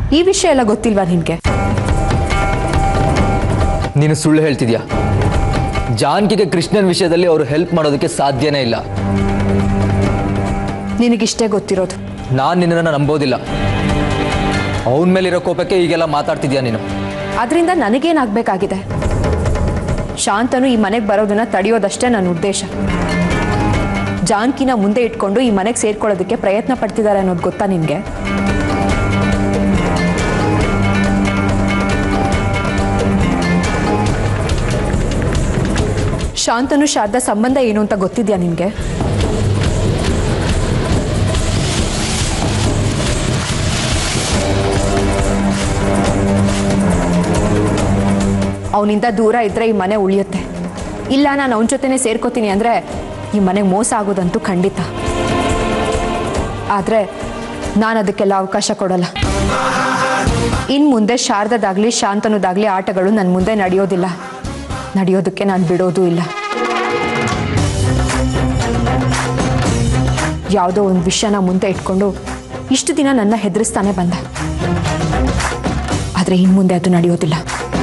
ಈ ವಿಷಯ ಎಲ್ಲ ಗೊತ್ತಿಲ್ವಾ ನಿನಗೆ ನೀನು ಸುಳ್ಳು ಹೇಳ್ತಿದ್ಯಾ ಜಾನ್ಕಿಗೆ ಕೃಷ್ಣನ್ ವಿಷಯದಲ್ಲಿ ಅವರು ಹೆಲ್ಪ್ ಮಾಡೋದಕ್ಕೆ ಸಾಧ್ಯನೇ ಇಲ್ಲ ನಿನಗಿಷ್ಟೇ ಗೊತ್ತಿರೋದು ನಾನು ನಿನ್ನನ್ನು ನಂಬೋದಿಲ್ಲ ಅವನ ಮೇಲಿರೋ ಕೋಪಕ್ಕೆ ಈಗೆಲ್ಲ ಮಾತಾಡ್ತಿದ್ಯಾ ನೀನು ಅದರಿಂದ ನನಗೇನಾಗಬೇಕಾಗಿದೆ ಶಾಂತನು ಈ ಮನೆಗೆ ಬರೋದನ್ನ ತಡೆಯೋದಷ್ಟೇ ನನ್ನ ಉದ್ದೇಶ ಜಾನ್ಕಿನ ಮುಂದೆ ಇಟ್ಕೊಂಡು ಈ ಮನೆಗೆ ಸೇರ್ಕೊಳ್ಳೋದಕ್ಕೆ ಪ್ರಯತ್ನ ಪಡ್ತಿದ್ದಾರೆ ಅನ್ನೋದು ಗೊತ್ತಾ ನಿನಗೆ ಶಾಂತನು ಶಾರದಾ ಸಂಬಂಧ ಏನು ಅಂತ ಗೊತ್ತಿದ್ಯಾ ನಿನಗೆ ಅವನಿಂದ ದೂರ ಇದ್ರೆ ಈ ಮನೆ ಉಳಿಯುತ್ತೆ ಇಲ್ಲ ನಾನು ಅವನ ಜೊತೆನೆ ಸೇರ್ಕೋತೀನಿ ಅಂದರೆ ಈ ಮನೆಗೆ ಮೋಸ ಆಗೋದಂತೂ ಖಂಡಿತ ಆದರೆ ನಾನು ಅದಕ್ಕೆಲ್ಲ ಅವಕಾಶ ಕೊಡಲ್ಲ ಇನ್ನು ಮುಂದೆ ಶಾರದದಾಗಲಿ ಶಾಂತನದಾಗಲಿ ಆಟಗಳು ನನ್ನ ಮುಂದೆ ನಡೆಯೋದಿಲ್ಲ ನಡೆಯೋದಕ್ಕೆ ನಾನು ಬಿಡೋದೂ ಇಲ್ಲ ಯಾವುದೋ ಒಂದು ವಿಷಯನ ಮುಂದೆ ಇಟ್ಕೊಂಡು ಇಷ್ಟು ದಿನ ನನ್ನ ಹೆದರಿಸ್ತಾನೆ ಬಂದ ಆದರೆ ಇನ್ನು ಮುಂದೆ ಅದು ನಡೆಯೋದಿಲ್ಲ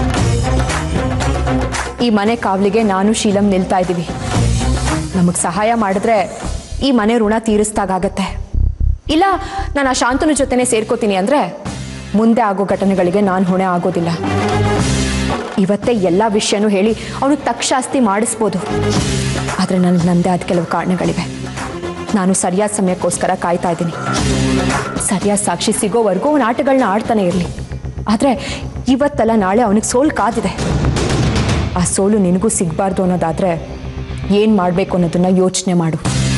ಈ ಮನೆ ಕಾವಲಿಗೆ ನಾನು ಶೀಲಂ ನಿಲ್ತಾ ಇದ್ದೀವಿ ನಮಗೆ ಸಹಾಯ ಮಾಡಿದ್ರೆ ಈ ಮನೆ ಋಣ ತೀರಿಸ್ದಾಗತ್ತೆ ಇಲ್ಲ ನಾನು ಆ ಶಾಂತನ ಜೊತೆನೆ ಸೇರ್ಕೋತೀನಿ ಅಂದರೆ ಮುಂದೆ ಆಗೋ ಘಟನೆಗಳಿಗೆ ನಾನು ಹೊಣೆ ಆಗೋದಿಲ್ಲ ಇವತ್ತೇ ಎಲ್ಲ ವಿಷಯನೂ ಹೇಳಿ ಅವನು ತಕ್ಷಾಸ್ತಿ ಮಾಡಿಸ್ಬೋದು ಆದರೆ ನನಗೆ ನಂದೇ ಆದ ಕೆಲವು ಕಾರಣಗಳಿವೆ ನಾನು ಸರಿಯಾದ ಸಮಯಕ್ಕೋಸ್ಕರ ಕಾಯ್ತಾ ಇದ್ದೀನಿ ಸರಿಯಾದ ಸಾಕ್ಷಿ ಸಿಗೋವರೆಗೂ ಅವನ ಆಟಗಳನ್ನ ಆಡ್ತಾನೆ ಇರಲಿ ಆದರೆ ಇವತ್ತಲ್ಲ ನಾಳೆ ಅವನಿಗೆ ಸೋಲು ಕಾದಿದೆ ಆ ಸೋಲು ನಿನಗೂ ಸಿಗಬಾರ್ದು ಅನ್ನೋದಾದರೆ ಏನು ಮಾಡಬೇಕು ಅನ್ನೋದನ್ನ ಯೋಚನೆ ಮಾಡು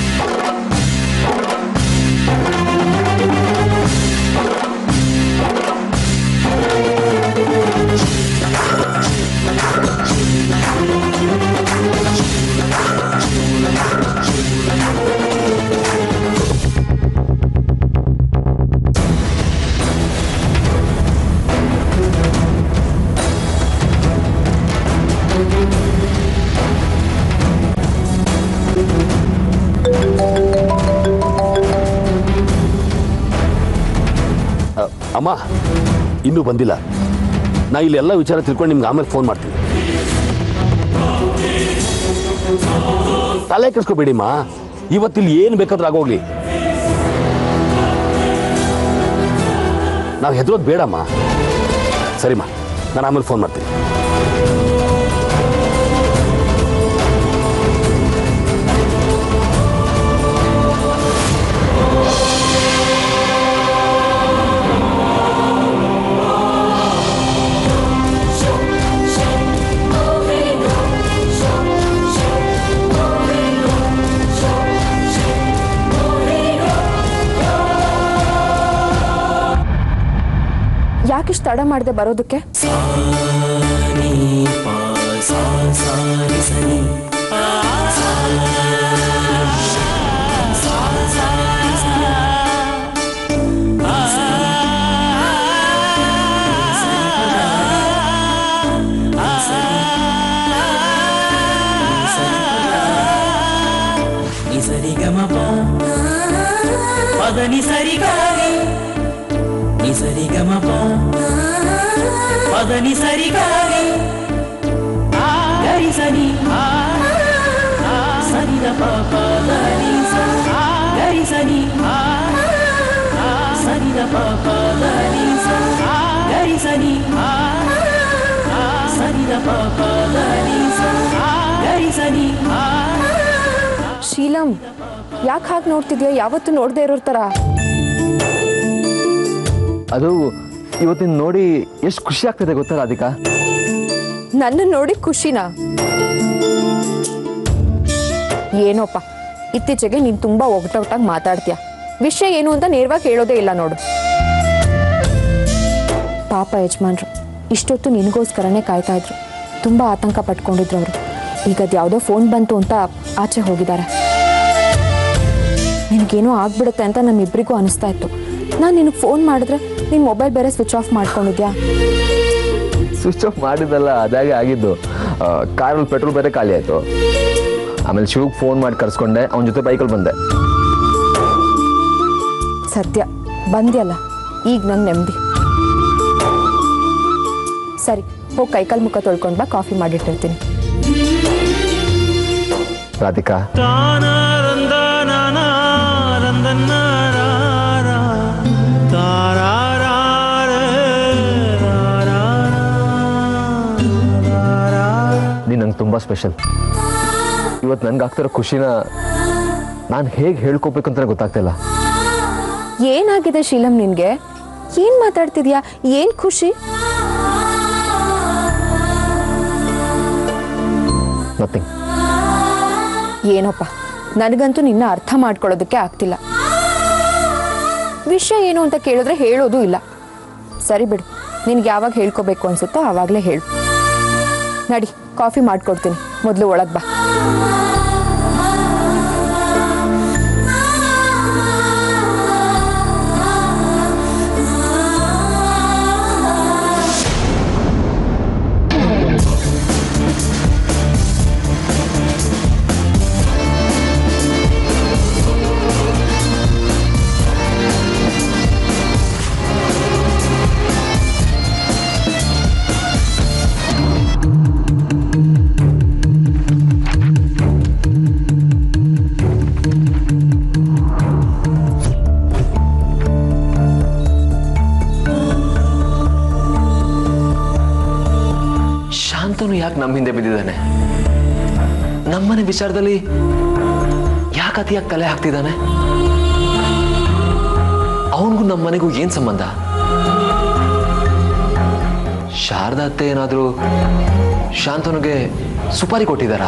ಅಮ್ಮ ಇನ್ನೂ ಬಂದಿಲ್ಲ ನಾ ಇಲ್ಲಿ ಎಲ್ಲ ವಿಚಾರ ತಿಳ್ಕೊಂಡು ನಿಮ್ಗೆ ಆಮೇಲೆ ಫೋನ್ ಮಾಡ್ತೀನಿ ತಲೆ ಕೆಡ್ಸ್ಕೊಬೇಡಿಮ್ಮ ಇವತ್ತಿಲ್ಲಿ ಏನು ಬೇಕಾದ್ರೂ ಆಗೋಗ್ಲಿ ನಾವು ಹೆದರೋದು ಬೇಡಮ್ಮ ಸರಿಮ್ಮ ನಾನು ಆಮೇಲೆ ಫೋನ್ ಮಾಡ್ತೀನಿ ಯಾಕಿಷ್ಟು ತಡ ಮಾಡದೆ ಬರೋದಕ್ಕೆ నిసరి గమప పద నిసరి గారి నిసరి గమప పద నిసరి గారి గరి సని సని ద ప ప ద ని స గరి సని సని ద ప ప ద ని స గరి సని సని ద ప ప ద ని స గరి సని ಶೀಲಂ ಯಾಕೆ ಹಾಗೆ ನೋಡ್ತಿದ್ಯಾ ಯಾವತ್ತೂ ನೋಡದೆ ಇರೋ ಥರ ಅದು ಇವತ್ತಿನ ನೋಡಿ ಎಷ್ಟು ಖುಷಿ ಆಗ್ತದೆ ಗೊತ್ತಾ ರಾಧಿಕಾ ನನ್ನ ನೋಡಿ ಖುಷಿನಾ ಏನೋಪ್ಪ ಇತ್ತೀಚೆಗೆ ನೀನು ತುಂಬ ಒಗಟೊಗಟಾಗಿ ಮಾತಾಡ್ತೀಯ ವಿಷಯ ಏನು ಅಂತ ನೇರವಾಗಿ ಹೇಳೋದೇ ಇಲ್ಲ ನೋಡು ಪಾಪ ಯಜಮಾನ್ರು ಇಷ್ಟೊತ್ತು ನಿನಗೋಸ್ಕರನೇ ಕಾಯ್ತಾ ಇದ್ರು ತುಂಬ ಆತಂಕ ಪಟ್ಕೊಂಡಿದ್ರು ಅವರು ಈಗ ಅದು ಯಾವುದೋ ಫೋನ್ ಬಂತು ಅಂತ ಆಚೆ ಹೋಗಿದ್ದಾರೆ ನಿನಗೇನೋ ಆಗ್ಬಿಡುತ್ತೆ ಅಂತ ನಮ್ಮಿಬ್ಬರಿಗೂ ಅನಿಸ್ತಾ ಇತ್ತು ನಾನು ನಿನಗೆ ಫೋನ್ ಮಾಡಿದ್ರೆ ನಿನ್ನ ಮೊಬೈಲ್ ಬೇರೆ ಸ್ವಿಚ್ ಆಫ್ ಮಾಡ್ಕೊಂಡಿದ್ಯಾ ಸ್ವಿಚ್ ಆಫ್ ಮಾಡಿದ್ದಲ್ಲ ಅದಾಗೆ ಆಗಿದ್ದು ಕಾರಲ್ಲಿ ಪೆಟ್ರೋಲ್ ಬೇರೆ ಖಾಲಿ ಆಯಿತು ಆಮೇಲೆ ಶಿವ್ಗೆ ಫೋನ್ ಮಾಡಿ ಕರ್ಸ್ಕೊಂಡೆ ಅವನ ಜೊತೆ ಬೈಕಲ್ಲಿ ಬಂದೆ ಸದ್ಯ ಬಂದ್ಯಲ್ಲ ಈಗ ನಂಗೆ ನೆಮ್ಮದಿ ಸರಿ ಹೋಗಿ ಕೈಕಾಲು ಮುಖ ತೊಳ್ಕೊಂಡು ಬಾ ಕಾಫಿ ಮಾಡಿಟ್ಟಿರ್ತೀನಿ ರಾಧಿಕಾ ನೀನು ನಂಗೆ ತುಂಬ ಸ್ಪೆಷಲ್ ಇವತ್ತು ನನ್ಗೆ ಆಗ್ತಿರೋ ಖುಷಿನ ನಾನು ಹೇಗೆ ಹೇಳ್ಕೋಬೇಕು ಅಂತ ಗೊತ್ತಾಗ್ತಿಲ್ಲ ಏನಾಗಿದೆ ಶೀಲಂ ನಿನ್ಗೆ ಏನ್ ಮಾತಾಡ್ತಿದ್ಯಾ ಏನ್ ಖುಷಿ ನಥಿಂಗ್ ಏನೋಪ್ಪ ನನಗಂತೂ ನಿನ್ನ ಅರ್ಥ ಮಾಡ್ಕೊಳ್ಳೋದಕ್ಕೆ ಆಗ್ತಿಲ್ಲ ವಿಷಯ ಏನು ಅಂತ ಕೇಳಿದ್ರೆ ಹೇಳೋದು ಇಲ್ಲ ಸರಿ ಬಿಡು ನಿನ್ಗೆ ಯಾವಾಗ ಹೇಳ್ಕೋಬೇಕು ಅನ್ಸುತ್ತೋ ಆವಾಗಲೇ ಹೇಳು ನಡಿ ಕಾಫಿ ಮಾಡ್ಕೊಡ್ತೀನಿ ಮೊದಲು ಒಳಗೆ ಬಾ ಶಾಂತನು ಯಾಕೆ ನಮ್ಮ ಹಿಂದೆ ಬಿದ್ದಿದ್ದಾನೆ ನಮ್ಮನೆ ವಿಚಾರದಲ್ಲಿ ಯಾಕೆ ಅತಿಯಾಗಿ ತಲೆ ಹಾಕ್ತಿದ್ದಾನೆ ಅವನಿಗೂ ನಮ್ಮ ಮನೆಗೂ ಏನ್ ಸಂಬಂಧ ಶಾರದಾ ಅತ್ತೆ ಏನಾದರೂ ಶಾಂತನುಗೆ ಸುಪಾರಿ ಕೊಟ್ಟಿದ್ದಾರಾ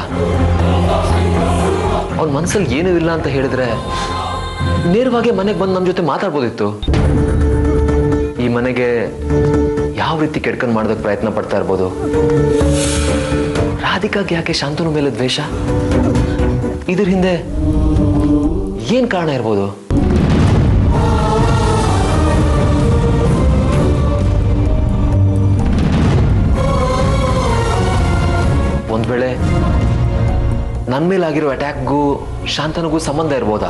ಅವನ ಮನಸ್ಸಲ್ಲಿ ಏನೂ ಇಲ್ಲ ಅಂತ ಹೇಳಿದ್ರೆ ನೇರವಾಗಿ ಮನೆಗೆ ಬಂದು ನಮ್ಮ ಜೊತೆ ಮಾತಾಡ್ಬೋದಿತ್ತು ಈ ಮನೆಗೆ ಯಾವ ರೀತಿ ಕೆಡ್ಕೊಂಡು ಮಾಡೋದಕ್ಕೆ ಪ್ರಯತ್ನ ಪಡ್ತಾ ಇರ್ಬೋದು ರಾಧಿಕಾಗೆ ಯಾಕೆ ಶಾಂತನು ಮೇಲೆ ದ್ವೇಷ ಇದ್ರ ಹಿಂದೆ ಏನ್ ಕಾರಣ ಇರ್ಬೋದು ಒಂದ್ ವೇಳೆ ನನ್ನ ಮೇಲಾಗಿರೋ ಅಟ್ಯಾಕ್ಗೂ ಶಾಂತನಿಗೂ ಸಂಬಂಧ ಇರ್ಬೋದಾ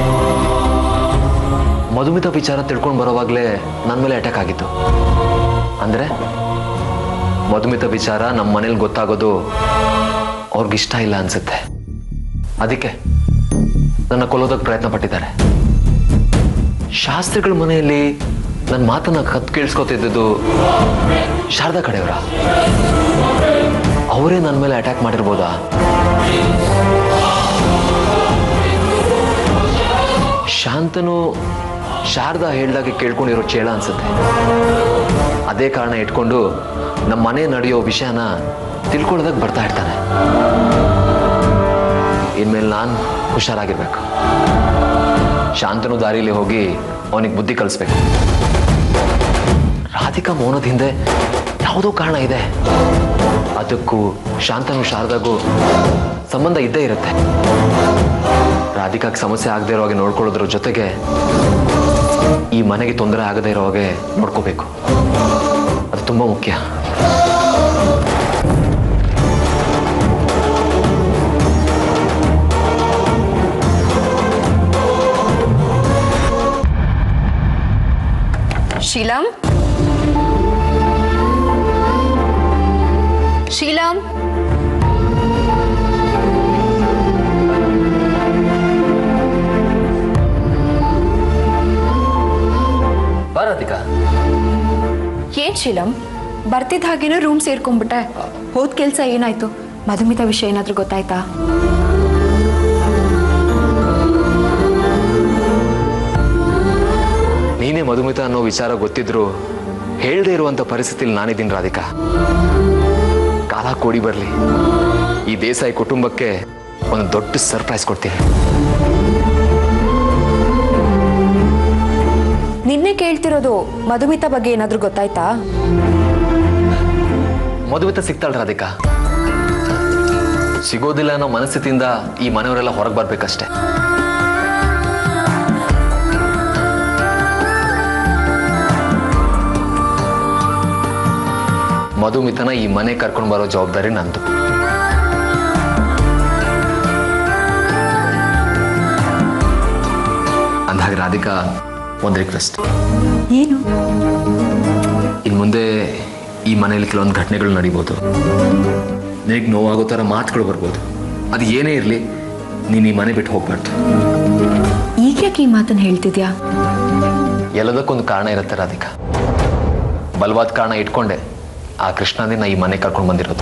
ಮಧುಮಿತ ವಿಚಾರ ತಿಳ್ಕೊಂಡು ಬರೋವಾಗಲೇ ನನ್ನ ಮೇಲೆ ಅಟ್ಯಾಕ್ ಆಗಿತ್ತು ಅಂದ್ರೆ ಮಧುಮಿತ ವಿಚಾರ ನಮ್ಮ ಮನೇಲಿ ಗೊತ್ತಾಗೋದು ಅವ್ರಿಗಿಷ್ಟ ಇಲ್ಲ ಅನ್ಸುತ್ತೆ ಅದಕ್ಕೆ ನನ್ನ ಕೊಲ್ಲೋದಕ್ಕೆ ಪ್ರಯತ್ನ ಪಟ್ಟಿದ್ದಾರೆ ಶಾಸ್ತ್ರಿಗಳ ಮನೆಯಲ್ಲಿ ನನ್ನ ಮಾತನ್ನ ಕತ್ ಕೇಳಿಸ್ಕೊತಿದ್ದು ಶಾರದಾ ಕಡೆಯವರ ಅವರೇ ನನ್ನ ಮೇಲೆ ಅಟ್ಯಾಕ್ ಮಾಡಿರ್ಬೋದಾ ಶಾಂತನು ಶಾರದಾ ಹೇಳ್ದಾಗೆ ಕೇಳ್ಕೊಂಡಿರೋ ಚೇಳ ಅನ್ಸುತ್ತೆ ಅದೇ ಕಾರಣ ಇಟ್ಕೊಂಡು ನಮ್ಮ ಮನೆ ನಡೆಯೋ ವಿಷಯನ ತಿಳ್ಕೊಳ್ಳೋದಕ್ಕೆ ಬರ್ತಾ ಇರ್ತಾನೆ ಇನ್ಮೇಲೆ ನಾನು ಹುಷಾರಾಗಿರ್ಬೇಕು ಶಾಂತನು ದಾರಿಲಿ ಹೋಗಿ ಅವನಿಗೆ ಬುದ್ಧಿ ಕಲಿಸ್ಬೇಕು ರಾಧಿಕಾ ಮೌನದ ಹಿಂದೆ ಯಾವುದೋ ಕಾರಣ ಇದೆ ಅದಕ್ಕೂ ಶಾಂತನು ಶಾರದಾಗೂ ಸಂಬಂಧ ಇದ್ದೇ ಇರುತ್ತೆ ರಾಧಿಕಾಗೆ ಸಮಸ್ಯೆ ಆಗದೆ ಇರೋ ಹಾಗೆ ನೋಡ್ಕೊಳ್ಳೋದ್ರ ಜೊತೆಗೆ ಈ ಮನೆಗೆ ತೊಂದರೆ ಆಗದೇ ಇರೋ ಹಾಗೆ ನೋಡ್ಕೋಬೇಕು ಅದು ತುಂಬ ಮುಖ್ಯ ಶೀಲಂ ಶೀಲಂ ಬಾ ರಾಧಿಕಾ ಏನ್ ಶೀಲಂ ಬರ್ತಿದ್ದ ಹಾಗೇನೋ ರೂಮ್ ಸೇರ್ಕೊಂಡ್ಬಿಟ್ಟೆ ಹೋದ್ ಕೆಲ್ಸ ಏನಾಯ್ತು ಮಧುಮಿತ ವಿಷಯ ಏನಾದ್ರೂ ಗೊತ್ತಾಯ್ತಾ ನೀನೇ ಮಧುಮಿತ ಅನ್ನೋ ವಿಚಾರ ಗೊತ್ತಿದ್ರು ಹೇಳದೇ ಇರುವಂತ ಪರಿಸ್ಥಿತಿಲಿ ನಾನಿದ್ದೀನಿ ರಾಧಿಕಾ ಕಾಲ ಕೂಡಿ ಬರಲಿ ಈ ದೇಸಾಯಿ ಕುಟುಂಬಕ್ಕೆ ಒಂದು ದೊಡ್ಡ ಸರ್ಪ್ರೈಸ್ ಕೊಡ್ತೀನಿ ನಿನ್ನೆ ಕೇಳ್ತಿರೋದು ಮಧುಮಿತ ಬಗ್ಗೆ ಏನಾದ್ರೂ ಗೊತ್ತಾಯ್ತಾ ಮಧುಮಿತ ಸಿಗ್ತಾಳ ರಾಧಿಕಾ ಸಿಗೋದಿಲ್ಲ ಅನ್ನೋ ಮನಸ್ಥಿತಿಯಿಂದ ಈ ಮನೆಯವರೆಲ್ಲ ಹೊರಗೆ ಬರ್ಬೇಕಷ್ಟೆ ಮಧುಮಿತನ ಈ ಮನೆ ಕರ್ಕೊಂಡು ಬರೋ ಜವಾಬ್ದಾರಿ ನಂದು ಅಂದಾಗ ರಾಧಿಕಾ ಒಂದು ರಿಕ್ವೆಸ್ಟ್ ಏನು ಇನ್ನು ಮುಂದೆ ಈ ಮನೇಲಿ ಕೆಲವೊಂದು ಘಟನೆಗಳು ನಡಿಬೋದು ನಿನಗೆ ನೋವಾಗೋ ಥರ ಮಾತುಗಳು ಬರ್ಬೋದು ಅದು ಏನೇ ಇರಲಿ ನೀನು ಈ ಮನೆ ಬಿಟ್ಟು ಹೋಗ್ಬಾರ್ದು ಈಗ ಯಾಕೆ ಈ ಮಾತನ್ನು ಹೇಳ್ತಿದ್ಯಾ ಎಲ್ಲದಕ್ಕೊಂದು ಕಾರಣ ಇರುತ್ತೆ ರಾಧಿಕಾ ಬಲವಾದ ಕಾರಣ ಇಟ್ಕೊಂಡೆ ಆ ಕೃಷ್ಣನೇ ನಾ ಈ ಮನೆ ಕರ್ಕೊಂಡು ಬಂದಿರೋದು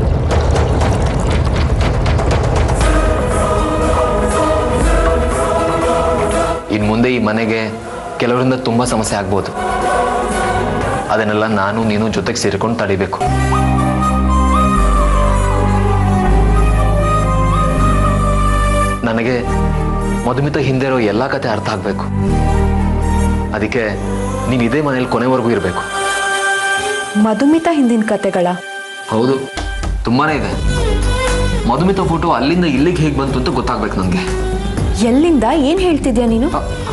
ಇನ್ನು ಮುಂದೆ ಈ ಮನೆಗೆ ಕೆಲವರಿಂದ ತುಂಬ ಸಮಸ್ಯೆ ಆಗ್ಬೋದು ಅದನ್ನೆಲ್ಲ ನಾನು ನೀನು ಜೊತೆಗೆ ಸೇರಿಕೊಂಡು ತಡಿಬೇಕು ನನಗೆ ಮಧುಮಿತ ಹಿಂದೆ ಇರೋ ಎಲ್ಲ ಕತೆ ಅರ್ಥ ಆಗಬೇಕು ಅದಕ್ಕೆ ನೀನು ಇದೇ ಮನೇಲಿ ಕೊನೆವರೆಗೂ ಇರಬೇಕು ಮಧುಮಿತ ಹಿಂದಿನ ಕತೆಗಳ ಹೌದು ತುಂಬಾನೇ ಇದೆ ಮಧುಮಿತ ಫೋಟೋ ಅಲ್ಲಿಂದ ಇಲ್ಲಿಗೆ ಹೇಗೆ ಬಂತು ಅಂತ ಗೊತ್ತಾಗ್ಬೇಕು ನನಗೆ ಎಲ್ಲಿಂದ ಏನ್ ಹೇಳ್ತಿದ್ಯಾ ನೀನು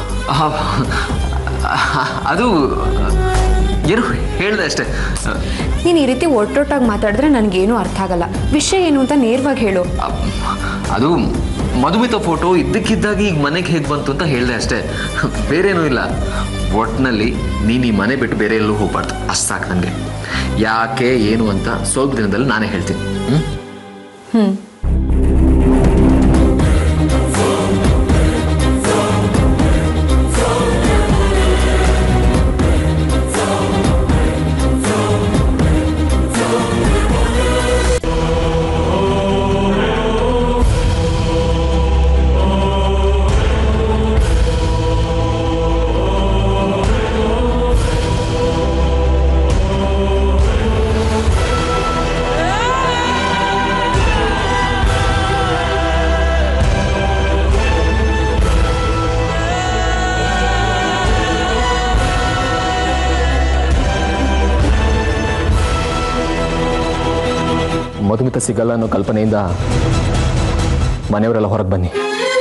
ಅದು ಏನು ಹೇಳ್ದೆ ಅಷ್ಟೇ ನೀನು ಈ ರೀತಿ ಒಟ್ಟೊಟ್ಟಾಗಿ ಮಾತಾಡಿದ್ರೆ ನನಗೇನು ಅರ್ಥ ಆಗಲ್ಲ ವಿಷಯ ಏನು ಅಂತ ನೇರವಾಗಿ ಹೇಳು ಅದು ಮಧುಮಿತ ಫೋಟೋ ಇದ್ದಕ್ಕಿದ್ದಾಗಿ ಈಗ ಮನೆಗೆ ಹೇಗೆ ಬಂತು ಅಂತ ಹೇಳಿದೆ ಅಷ್ಟೇ ಬೇರೇನೂ ಇಲ್ಲ ಒಟ್ಟಿನಲ್ಲಿ ನೀನು ಈ ಮನೆ ಬಿಟ್ಟು ಬೇರೆ ಎಲ್ಲೂ ಹೋಗ್ಬಾರ್ದು ಅಷ್ಟು ಸಾಕು ನನಗೆ ಯಾಕೆ ಏನು ಅಂತ ಸ್ವಲ್ಪ ದಿನದಲ್ಲಿ ನಾನೇ ಹೇಳ್ತೀನಿ ಹ್ಞೂ ಹ್ಮ್ ಮಧುಮಿತ ಸಿಗಲ್ಲ ಅನ್ನೋ ಕಲ್ಪನೆಯಿಂದ ಮನೆಯವರೆಲ್ಲ ಹೊರಗೆ ಬನ್ನಿ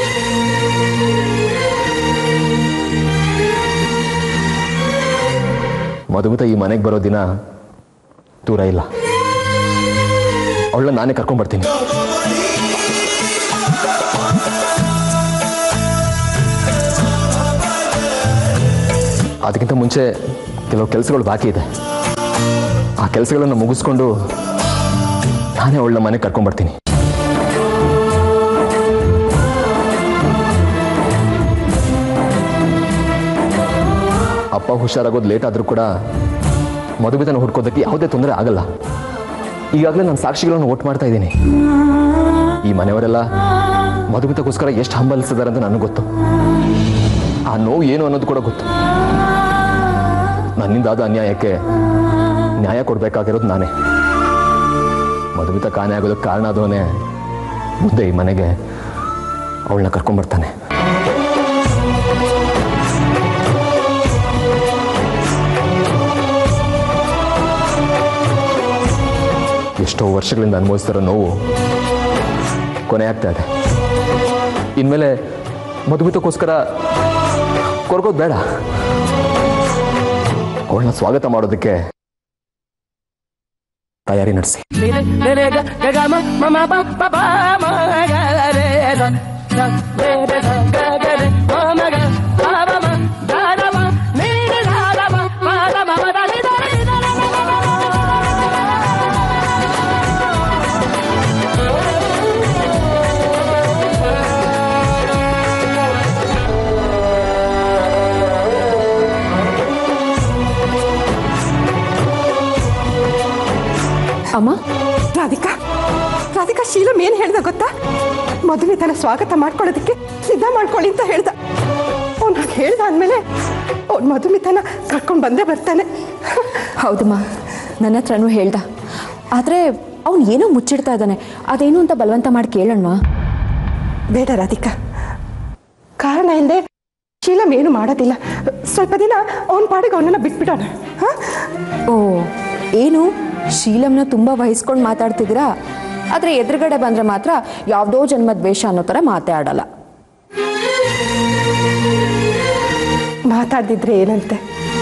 ಮಧುಮಿತ ಈ ಮನೆಗೆ ಬರೋ ದಿನ ದೂರ ಇಲ್ಲ ಅವಳನ್ನ ನಾನೇ ಕರ್ಕೊಂಡ್ ಬರ್ತೀನಿ ಅದಕ್ಕಿಂತ ಮುಂಚೆ ಕೆಲವು ಕೆಲಸಗಳು ಬಾಕಿ ಇದೆ ಆ ಕೆಲಸಗಳನ್ನು ಮುಗಿಸ್ಕೊಂಡು ನಾನೇ ಅವಳನ್ನ ಮನೆಗೆ ಕರ್ಕೊಂಡ್ಬರ್ತೀನಿ ಅಪ್ಪ ಹುಷಾರಾಗೋದು ಲೇಟ್ ಆದರೂ ಕೂಡ ಮಧುಮಿತನ ಹುಡ್ಕೋದಕ್ಕೆ ಯಾವುದೇ ತೊಂದರೆ ಆಗಲ್ಲ ಈಗಾಗಲೇ ನಾನು ಸಾಕ್ಷಿಗಳನ್ನು ಓಟ್ ಮಾಡ್ತಾ ಇದ್ದೀನಿ ಈ ಮನೆಯವರೆಲ್ಲ ಮಧುಮಿತಕ್ಕೋಸ್ಕರ ಎಷ್ಟು ಹಂಬಲಿಸಿದಾರೆ ಅಂತ ನನಗೆ ಗೊತ್ತು ಆ ನೋವು ಏನು ಅನ್ನೋದು ಕೂಡ ಗೊತ್ತು ನನ್ನಿಂದಾದ ಅನ್ಯಾಯಕ್ಕೆ ನ್ಯಾಯ ಕೊಡಬೇಕಾಗಿರೋದು ನಾನೇ ಮಧುಮಿತ ಕಾಣೆ ಆಗೋದಕ್ಕೆ ಕಾರಣ ಆದವನೇ ಮುಂದೆ ಈ ಮನೆಗೆ ಅವಳನ್ನ ಕರ್ಕೊಂಡ್ಬರ್ತಾನೆ ಎಷ್ಟೋ ವರ್ಷಗಳಿಂದ ಅನುಭವಿಸ್ತಿರೋ ನೋವು ಕೊನೆ ಆಗ್ತಾ ಇದೆ ಇನ್ಮೇಲೆ ಮಧುಮಿತಕ್ಕೋಸ್ಕರ ಕೊರಗೋದು ಬೇಡ ಅವಳನ್ನ ಸ್ವಾಗತ ಮಾಡೋದಕ್ಕೆ ತಯಾರಿ ನಡೆಸಿ Mire, re, ga, ga, ga, ma, ma, ma, pa, pa, pa, ma, ga, re, sa, sa, re, re, sa, ga, ga, re, ma, ma, ga, pa, pa, ma, ga, da, ma, ni, re, da, da, ma, ma, da, ma, ma, da, ni, da, ni, da, da, ma, ma, ma, ma. ಅಮ್ಮ ರಾಧಿಕಾ ರಾಧಿಕಾ ಶೀಲಂ ಏನು ಹೇಳ್ದ ಗೊತ್ತಾ ಮದುವೆತನ ಸ್ವಾಗತ ಮಾಡ್ಕೊಳ್ಳೋದಕ್ಕೆ ಸಿದ್ಧ ಮಾಡ್ಕೊಳ್ಳಿ ಅಂತ ಹೇಳ್ದ ಅವ್ನು ಹಾಗೆ ಹೇಳ್ದ ಅಂದಮೇಲೆ ಅವ್ನು ಮಧುಮಿತನ ಕರ್ಕೊಂಡು ಬಂದೇ ಬರ್ತಾನೆ ಹೌದಮ್ಮ ನನ್ನ ಹತ್ರನೂ ಹೇಳ್ದ ಆದರೆ ಅವನು ಏನೋ ಮುಚ್ಚಿಡ್ತಾ ಇದ್ದಾನೆ ಅದೇನು ಅಂತ ಬಲವಂತ ಮಾಡಿ ಕೇಳೋಣವಾ ಬೇಡ ರಾಧಿಕಾ ಕಾರಣ ಇಲ್ಲದೆ ಶೀಲಂ ಏನು ಮಾಡೋದಿಲ್ಲ ಸ್ವಲ್ಪ ದಿನ ಅವನ ಪಾಡಿಗೆ ಅವನನ್ನ ಬಿಟ್ಬಿಡೋಣ ಹಾಂ ಓ ಏನು ಶೀಲಂನ ತುಂಬ ವಹಿಸ್ಕೊಂಡು ಮಾತಾಡ್ತಿದ್ದೀರಾ ಆದರೆ ಎದುರುಗಡೆ ಬಂದರೆ ಮಾತ್ರ ಯಾವುದೋ ಜನ್ಮದ ದ್ವೇಷ ಅನ್ನೋ ಥರ ಮಾತಾಡಲ್ಲ ಮಾತಾಡ್ದಿದ್ರೆ ಏನಂತೆ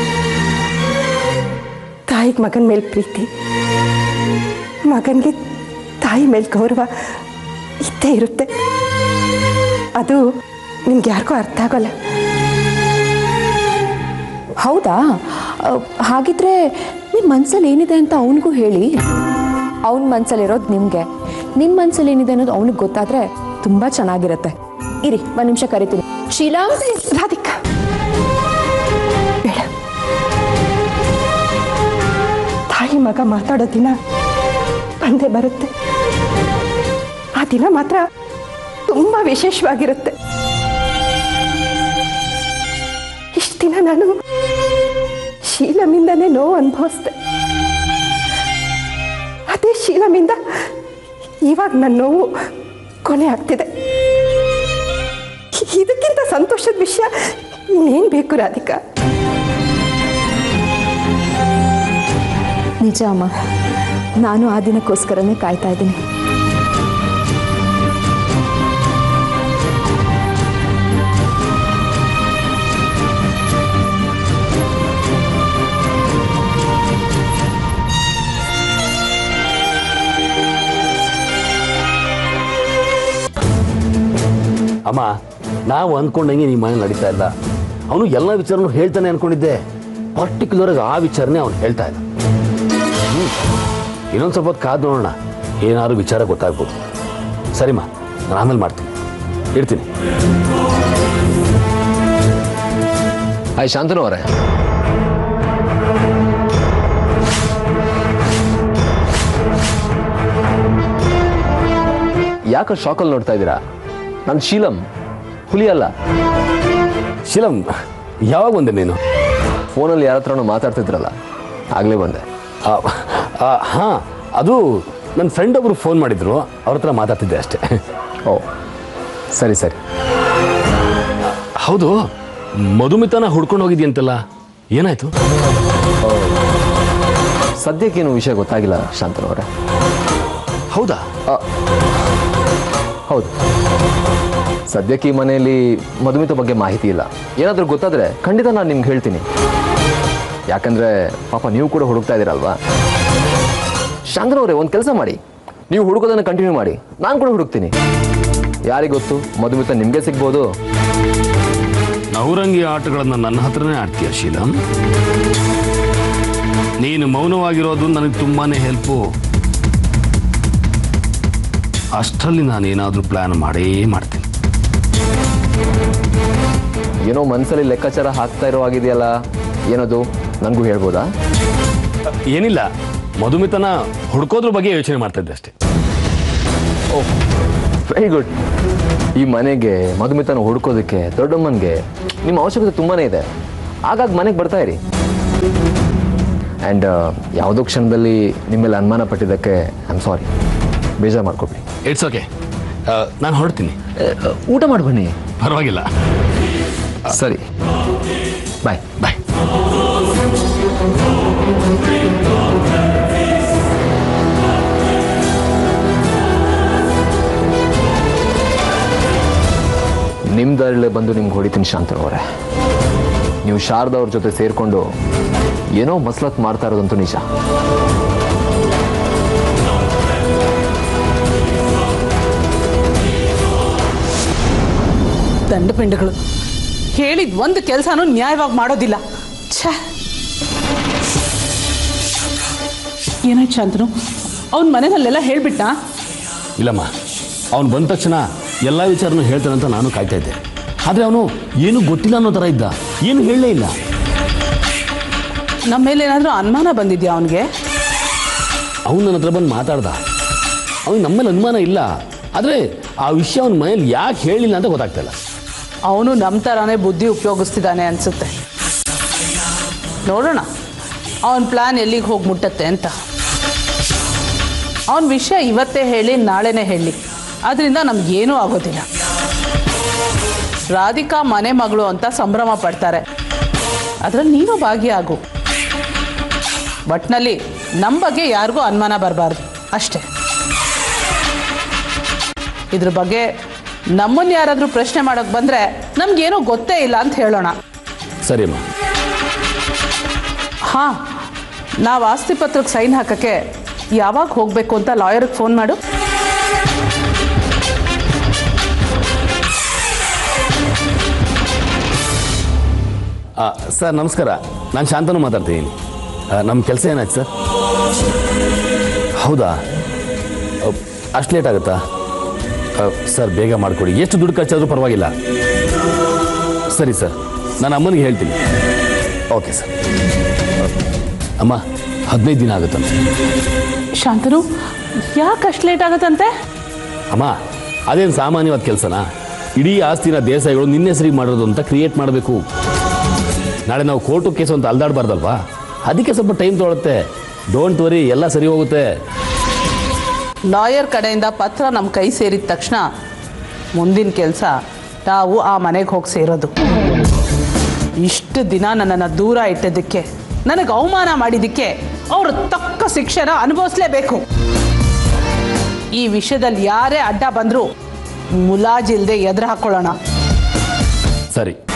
ತಾಯಿಗೆ ಮಗನ ಮೇಲೆ ಪ್ರೀತಿ ಮಗನಿಗೆ ತಾಯಿ ಮೇಲೆ ಗೌರವ ಇದ್ದೇ ಇರುತ್ತೆ ಅದು ನಿಮ್ಗೆ ಯಾರಿಗೂ ಅರ್ಥ ಆಗೋಲ್ಲ ಹೌದಾ ಅ, ಹಾಗಿದ್ರೆ ನಿಮ್ಮ ಮನ್ಸಲ್ಲಿ ಏನಿದೆ ಅಂತ ಅವನಿಗೂ ಹೇಳಿ ಅವನ ಮನ್ಸಲ್ಲಿರೋದು ನಿಮಗೆ ನಿಮ್ಮ ಮನ್ಸಲ್ಲಿ ಏನಿದೆ ಅನ್ನೋದು ಅವನಿಗೆ ಗೊತ್ತಾದ್ರೆ ತುಂಬಾ ಚೆನ್ನಾಗಿರುತ್ತೆ ಇರಿ ಒಂದು ನಿಮಿಷ ಕರಿತೀನಿ ಶೀಲಾ ರಾಧಿಕಾ ಬೇಡ ತಾಯಿ ಮಗ ಮಾತಾಡೋ ದಿನ ಬಂದೇ ಬರುತ್ತೆ ಆ ದಿನ ಮಾತ್ರ ತುಂಬಾ ವಿಶೇಷವಾಗಿರುತ್ತೆ ಇಷ್ಟು ದಿನ ನಾನು ಶೀಲಮಿಂದನೇ ನೋವು ಅನುಭವಿಸ್ದೆ ಅದೇ ಶೀಲಮಿಂದ ಇವಾಗ ನನ್ನ ನೋವು ಕೊನೆ ಆಗ್ತಿದೆ ಇದಕ್ಕಿಂತ ಸಂತೋಷದ ವಿಷಯ ಇನ್ನೇನು ಬೇಕು ರಾಧಿಕಾ ನಿಜ ಅಮ್ಮ ನಾನು ಆ ದಿನಕ್ಕೋಸ್ಕರನೇ ಕಾಯ್ತಾ ಇದ್ದೀನಿ ಅಮ್ಮ ನಾವು ಅಂದ್ಕೊಂಡಂಗೆ ನಿಮ್ಮ ಮನೆ ನಡೀತಾ ಇಲ್ಲ ಅವನು ಎಲ್ಲ ವಿಚಾರನೂ ಹೇಳ್ತಾನೆ ಅನ್ಕೊಂಡಿದ್ದೆ ಪರ್ಟಿಕ್ಯುಲರ್ ಆಗಿ ಆ ವಿಚಾರನೇ ಅವನು ಹೇಳ್ತಾ ಇಲ್ಲ ಹ್ಮ್. ಇನ್ನೊಂದು ಸ್ವಲ್ಪ ಹೊತ್ತು ಕಾದು ನೋಡೋಣ ಏನಾದ್ರು ವಿಚಾರ ಗೊತ್ತಾಗ್ಬೋದು ಸರಿಮ್ಮ ನಾನು ಆಮೇಲೆ ಮಾಡ್ತೀನಿ ಇಡ್ತೀನಿ ಹಾಯ್ ಶಾಂತನು ಅವರೇ ಯಾಕೆ ಶಾಕಲ್ಲಿ ನೋಡ್ತಾ ಇದ್ದೀರಾ ನಾನು ಶೀಲಂ ಹುಲಿ ಅಲ್ಲ ಶಿಲಂ ಯಾವಾಗ ಬಂದೆ ನೀನು ಫೋನಲ್ಲಿ ಯಾರ ಹತ್ರನೂ ಮಾತಾಡ್ತಿದ್ರಲ್ಲ ಆಗಲೇ ಬಂದೆ ಹಾಂ ಅದು ನನ್ನ ಫ್ರೆಂಡ್ ಒಬ್ರು ಫೋನ್ ಮಾಡಿದ್ರು ಅವ್ರ ಹತ್ರ ಮಾತಾಡ್ತಿದ್ದೆ ಅಷ್ಟೇ ಓ ಸರಿ ಸರಿ ಹೌದು ಮಧುಮಿತನ ಹುಡ್ಕೊಂಡು ಹೋಗಿದ್ಯಂತಲ್ಲ ಏನಾಯ್ತು ಸದ್ಯಕ್ಕೇನು ವಿಷಯ ಗೊತ್ತಾಗಿಲ್ಲ ಶಾಂತನು ಅವರೇ ಹೌದಾ ಹೌದು ಸದ್ಯಕ್ಕೆ ಈ ಮನೆಯಲ್ಲಿ ಮಧುಮಿತ ಬಗ್ಗೆ ಮಾಹಿತಿ ಇಲ್ಲ ಏನಾದರೂ ಗೊತ್ತಾದ್ರೆ ಖಂಡಿತ ನಾನು ನಿಮ್ಗೆ ಹೇಳ್ತೀನಿ ಯಾಕಂದ್ರೆ ಪಾಪ ನೀವು ಕೂಡ ಹುಡುಕ್ತಾ ಇದ್ದೀರಲ್ವಾ ಶಾಂತನವ್ರೆ ಒಂದು ಕೆಲಸ ಮಾಡಿ ನೀವು ಹುಡುಕೋದನ್ನು ಕಂಟಿನ್ಯೂ ಮಾಡಿ ನಾನು ಕೂಡ ಹುಡುಕ್ತೀನಿ ಯಾರಿಗೆ ಗೊತ್ತು ಮಧುಮಿತ ನಿಮಗೆ ಸಿಗ್ಬೋದು ನವರಂಗಿ ಆಟಗಳನ್ನ ನನ್ನ ಹತ್ರನೇ ಆಡ್ತೀಯ ಶೀಲಂ ನೀನು ಮೌನವಾಗಿರೋದು ನನಗೆ ತುಂಬಾನೇ ಹೆಲ್ಪು ಅಷ್ಟರಲ್ಲಿ ನಾನು ಏನಾದರೂ ಪ್ಲಾನ್ ಮಾಡೇ ಮಾಡ್ತೀನಿ ಏನೋ ಮನಸ್ಸಲ್ಲಿ ಲೆಕ್ಕಾಚಾರ ಹಾಕ್ತಾ ಇರೋ ಆಗಿದೆಯಲ್ಲ ಏನದು ನನಗೂ ಹೇಳ್ಬೋದಾ ಏನಿಲ್ಲ ಮಧುಮಿತನ ಹುಡ್ಕೋದ್ರ ಬಗ್ಗೆ ಯೋಚನೆ ಮಾಡ್ತಾ ಇದ್ದೆ ಅಷ್ಟೇ ವೆರಿ ಗುಡ್ ಈ ಮನೆಗೆ ಮಧುಮಿತನ ಹುಡ್ಕೋದಕ್ಕೆ ದೊಡ್ಡಮ್ಮನಿಗೆ ನಿಮ್ಮ ಅವಶ್ಯಕತೆ ತುಂಬಾನೇ ಇದೆ ಆಗಾಗ ಮನೆಗೆ ಬರ್ತಾ ಇರಿ ಆ್ಯಂಡ್ ಯಾವುದೋ ಕ್ಷಣದಲ್ಲಿ ನಿಮ್ಮೇಲೆ ಅನುಮಾನ ಪಟ್ಟಿದ್ದಕ್ಕೆ ಐ ಆಮ್ ಸಾರಿ ಬೇಜಾರು ಮಾಡ್ಕೊಬಿಡಿ ಇಟ್ಸ್ ಓಕೆ ನಾನು ಹೊರಡ್ತೀನಿ ಊಟ ಮಾಡಿ ಬನ್ನಿ ಪರವಾಗಿಲ್ಲ ಸರಿ ಬಾಯ್ ಬಾಯ್ ನಿಮ್ಮ ದಾರಿಲೇ ಬಂದು ನಿಮ್ಗೆ ಹೊಡಿತೀನಿ ಶಾಂತನವರೇ ನೀವು ಶಾರದಾ ಅವ್ರ ಜೊತೆ ಸೇರಿಕೊಂಡು ಏನೋ ಮಸ್ಲತ್ ಮಾಡ್ತಾ ಇರೋದಂತೂ ನಿಜ ದಂಡಪಿಂಡಗಳು ಹೇಳಿದ ಒಂದು ಕೆಲಸನೂ ನ್ಯಾಯವಾಗಿ ಮಾಡೋದಿಲ್ಲ ಛೇ ಏನಾಯ್ತು ಶಾಂತನು ಅವನ ಮನೆಯಲ್ಲೆಲ್ಲ ಹೇಳ್ಬಿಟ್ಟ ಇಲ್ಲಮ್ಮ ಅವನು ಬಂದ ತಕ್ಷಣ ಎಲ್ಲ ವಿಚಾರನೂ ಹೇಳ್ತಾನಂತ ನಾನು ಕಾಯ್ತಾ ಇದ್ದೆ ಆದರೆ ಅವನು ಏನೂ ಗೊತ್ತಿಲ್ಲ ಅನ್ನೋ ಥರ ಇದ್ದ ಏನು ಹೇಳಲೇ ಇಲ್ಲ ನಮ್ಮ ಮೇಲೆ ಏನಾದರೂ ಅನುಮಾನ ಬಂದಿದ್ಯಾ ಅವನಿಗೆ ಅವನು ನನ್ನ ಹತ್ರ ಬಂದು ಮಾತಾಡ್ದ ಅವನಿಗೆ ನಮ್ಮಲ್ಲಿ ಅನುಮಾನ ಇಲ್ಲ ಆದರೆ ಆ ವಿಷಯ ಅವನ ಮನೇಲಿ ಯಾಕೆ ಹೇಳಿಲ್ಲ ಅಂತ ಗೊತ್ತಾಗ್ತಾ ಇಲ್ಲ ಅವನು ನಮ್ಮ ಥರನೇ ಬುದ್ಧಿ ಉಪಯೋಗಿಸ್ತಿದ್ದಾನೆ ಅನಿಸುತ್ತೆ ನೋಡೋಣ ಅವನ ಪ್ಲ್ಯಾನ್ ಎಲ್ಲಿಗೆ ಹೋಗಿ ಮುಟ್ಟತ್ತೆ ಅಂತ ಅವನ ವಿಷಯ ಇವತ್ತೇ ಹೇಳಿ ನಾಳೆನೇ ಹೇಳಿ ಅದರಿಂದ ನಮಗೇನೂ ಆಗೋದಿಲ್ಲ ರಾಧಿಕಾ ಮನೆ ಮಗಳು ಅಂತ ಸಂಭ್ರಮ ಪಡ್ತಾರೆ ಅದರಲ್ಲಿ ನೀನು ಭಾಗಿಯಾಗು ಒಟ್ನಲ್ಲಿ ನಮ್ಮ ಬಗ್ಗೆ ಯಾರಿಗೂ ಅನುಮಾನ ಬರಬಾರ್ದು ಅಷ್ಟೇ ಇದ್ರ ಬಗ್ಗೆ ನಮ್ಮನ್ನು ಯಾರಾದರೂ ಪ್ರಶ್ನೆ ಮಾಡೋಕ್ಕೆ ಬಂದರೆ ನಮಗೇನೂ ಗೊತ್ತೇ ಇಲ್ಲ ಅಂತ ಹೇಳೋಣ ಸರಿ ಅಮ್ಮ ಹಾಂ ನಾವು ಆಸ್ತಿ ಪತ್ರಕ್ಕೆ ಸೈನ್ ಹಾಕೋಕ್ಕೆ ಯಾವಾಗ ಹೋಗಬೇಕು ಅಂತ ಲಾಯರ್ಗೆ ಫೋನ್ ಮಾಡು ಆ, ಸರ್ ನಮಸ್ಕಾರ ನಾನು ಶಾಂತನು ಮಾತಾಡ್ತೀನಿ ನಮ್ಮ ಕೆಲಸ ಏನಾಯ್ತು ಸರ್ ಹೌದಾ ಅಷ್ಟು ಲೇಟ್ ಆಗುತ್ತಾ ಆ, ಸರ್ ಬೇಗ ಮಾಡಿಕೊಡಿ ಎಷ್ಟು ದುಡ್ಡು ಖರ್ಚಾದರೂ ಪರವಾಗಿಲ್ಲ ಸರಿ ಸರ್ ನಾನು ಅಮ್ಮನಿಗೆ ಹೇಳ್ತೀನಿ ಓಕೆ ಸರ್ ಅಮ್ಮ ಹದಿನೈದು ದಿನ ಆಗುತ್ತಂತೆ ಶಾಂತನು ಯಾಕೆ ಅಷ್ಟು ಲೇಟ್ ಆಗುತ್ತಂತೆ ಅಮ್ಮ ಅದೇನು ಸಾಮಾನ್ಯವಾದ ಕೆಲಸನಾ ಇಡೀ ಆಸ್ತಿನ ದೇಸಾಯಿಗಳು ನಿನ್ನ ಹೆಸರಿಗೆ ಮಾಡೋದು ಅಂತ ಕ್ರಿಯೇಟ್ ಮಾಡಬೇಕು ನಾಳೆ ನಾವು ಕೋರ್ಟು ಕೇಸು ಅಂತ ಅಲ್ದಾಡಬಾರ್ದಲ್ವಾ ಅದಕ್ಕೆ ಸ್ವಲ್ಪ ಟೈಮ್ ತೊಗೊಳುತ್ತೆ ಡೋಂಟ್ ವರಿ ಎಲ್ಲ ಸರಿ ಹೋಗುತ್ತೆ ಲಾಯರ್ ಕಡೆಯಿಂದ ಪತ್ರ ನಮ್ಮ ಕೈ ಸೇರಿದ ತಕ್ಷಣ ಮುಂದಿನ ಕೆಲಸ ನಾವು ಆ ಮನೆಗೆ ಹೋಗಿ ಸೇರೋದು ಇಷ್ಟು ದಿನ ನನ್ನನ್ನು ದೂರ ಇಟ್ಟಿದ್ದಕ್ಕೆ ನನಗೆ ಅವಮಾನ ಮಾಡಿದ್ದಕ್ಕೆ ಅವರು ತಕ್ಕ ಶಿಕ್ಷೆನ ಅನುಭವಿಸ್ಲೇಬೇಕು ಈ ವಿಷಯದಲ್ಲಿ ಯಾರೇ ಅಡ್ಡ ಬಂದರೂ ಮುಲಾಜಿಲ್ದೆ ಎದುರು ಹಾಕೊಳ್ಳೋಣ ಸರಿ